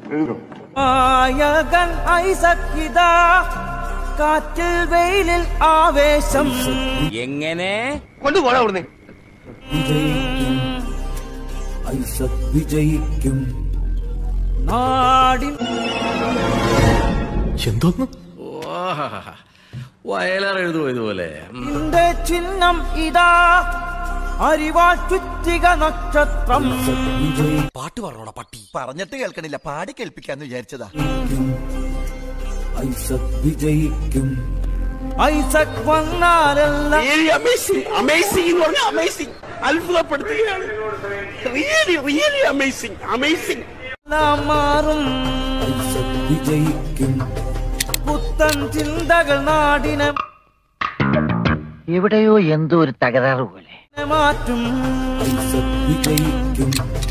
എഴുതും നായകൻ ഐസക്കിതാ കാറ്റിൽ വെയിലിൽ ആവേശം എങ്ങനെ കൊണ്ടുപോടാ അവിടുന്ന് വിജയിക്കും ഐസക് വിജയിക്കും നാടിൻ വയലാർ എഴുതുമോ ഇതുപോലെ നിന്റെ ചിഹ്നം ഇതാ അരിവാൾ ചുറ്റിക നക്ഷത്രം പാട്ട് പറഞ്ഞോടാ പട്ടി പറഞ്ഞിട്ട് കേൾക്കണില്ല പാടി കേൾപ്പിക്കാന്ന് വിചാരിച്ചതാ ഐസക് വിജയിക്കും ഐസക് വന്നാലെല്ലാം അമേസിംഗ് അമേസിംഗ് എന്ന് പറഞ്ഞാൽ അമേസിംഗ് അത്ഭുതപ്പെടുത്തുകയാണ് റിയലി റിയലി അമേസിംഗ് അമേസിംഗ് മാറും ഐസക് വിജയിക്കും പുത്തൻ ചിന്തകൾ നാടിനെ എവിടെയോ എന്തോ ഒരു തകരാറ് പോലെ മാറ്റും ഐസക് വിജയിക്കും